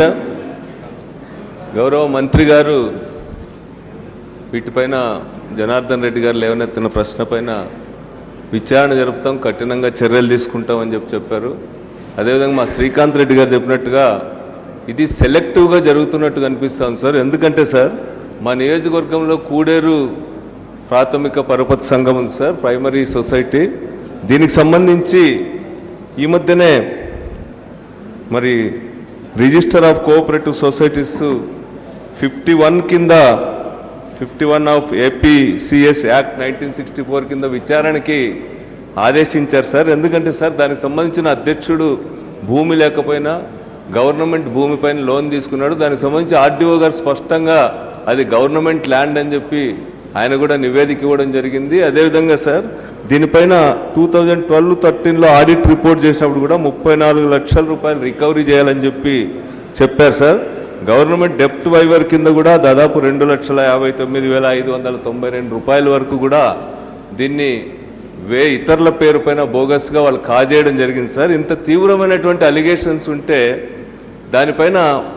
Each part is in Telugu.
గౌరవ మంత్రి గారు వీటిపైన జనార్దన్ రెడ్డి గారు లేవనెత్తిన ప్రశ్న పైన విచారణ జరుపుతాం కఠినంగా చర్యలు తీసుకుంటామని చెప్పి చెప్పారు అదేవిధంగా మా శ్రీకాంత్ రెడ్డి గారు చెప్పినట్టుగా ఇది సెలెక్టివ్గా జరుగుతున్నట్టు కనిపిస్తాం సార్ ఎందుకంటే సార్ మా నియోజకవర్గంలో కూడేరు ప్రాథమిక పరపతి సంఘం ఉంది సార్ ప్రైమరీ సొసైటీ దీనికి సంబంధించి ఈ మధ్యనే మరి register of cooperative societies fifty one కింద fifty one of AP CS act nineteen sixty four కింద విచారణకి ఆదేశించారు సార్ ఎందుకంటే సార్ దానికి సంబంధించిన అధ్యక్షుడు భూమి లేకపోయినా గవర్నమెంట్ భూమిపైన లోన్ తీసుకున్నాడు దానికి సంబంధించి ఆర్డీఓ గారు స్పష్టంగా అది గవర్నమెంట్ ల్యాండ్ అని చెప్పి ఆయన కూడా నివేదిక ఇవ్వడం జరిగింది అదేవిధంగా సార్ దీనిపైన టూ థౌజండ్ ట్వెల్వ్ థర్టీన్లో ఆడిట్ రిపోర్ట్ చేసినప్పుడు కూడా ముప్పై నాలుగు లక్షల రూపాయలు రికవరీ చేయాలని చెప్పి చెప్పారు సార్ గవర్నమెంట్ డెప్ట్ వైవర్ కింద కూడా దాదాపు రెండు లక్షల యాభై తొమ్మిది వేల ఐదు వందల తొంభై రెండు రూపాయల వరకు కూడా దీన్ని వే ఇతరుల పేరు పైన బోగస్గా వాళ్ళు కాజేయడం జరిగింది సార్ ఇంత తీవ్రమైనటువంటి అలిగేషన్స్ ఉంటే దానిపైన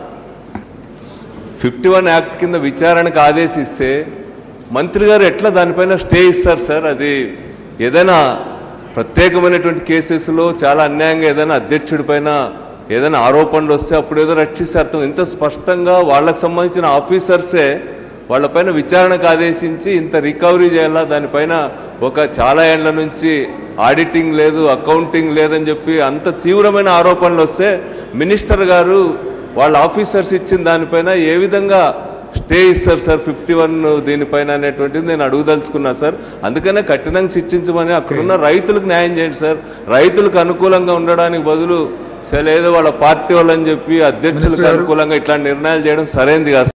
ఫిఫ్టీ వన్ యాక్ట్ కింద విచారణకు ఆదేశిస్తే మంత్రి గారు ఎట్లా దానిపైన స్టే ఇస్తారు సార్ అది ఏదైనా ప్రత్యేకమైనటువంటి కేసెస్లో చాలా అన్యాయంగా ఏదైనా అధ్యక్షుడి పైన ఏదైనా ఆరోపణలు వస్తే అప్పుడు ఏదో రక్షిస్తే అర్థం ఇంత స్పష్టంగా వాళ్ళకి సంబంధించిన ఆఫీసర్సే వాళ్ళపైన విచారణకు ఆదేశించి ఇంత రికవరీ చేయాలా దానిపైన ఒక చాలా ఏళ్ల నుంచి ఆడిటింగ్ లేదు అకౌంటింగ్ లేదని చెప్పి అంత తీవ్రమైన ఆరోపణలు వస్తే మినిస్టర్ గారు వాళ్ళ ఆఫీసర్స్ ఇచ్చిన దానిపైన ఏ విధంగా స్టే ఇస్తారు సార్ ఫిఫ్టీ వన్ దీనిపైన అనేటువంటిది నేను అడుగుదలుచుకున్నా సార్ అందుకనే కఠినంగా శిక్షించమని అక్కడున్న రైతులకు న్యాయం చేయండి సార్ రైతులకు అనుకూలంగా ఉండడానికి బదులు సరే ఏదో వాళ్ళ పార్టీ వాళ్ళని చెప్పి అధ్యక్షులకు మినిస్టర్ గారు. అనుకూలంగా ఇట్లాంటి నిర్ణయాలు చేయడం సరైనది కాదు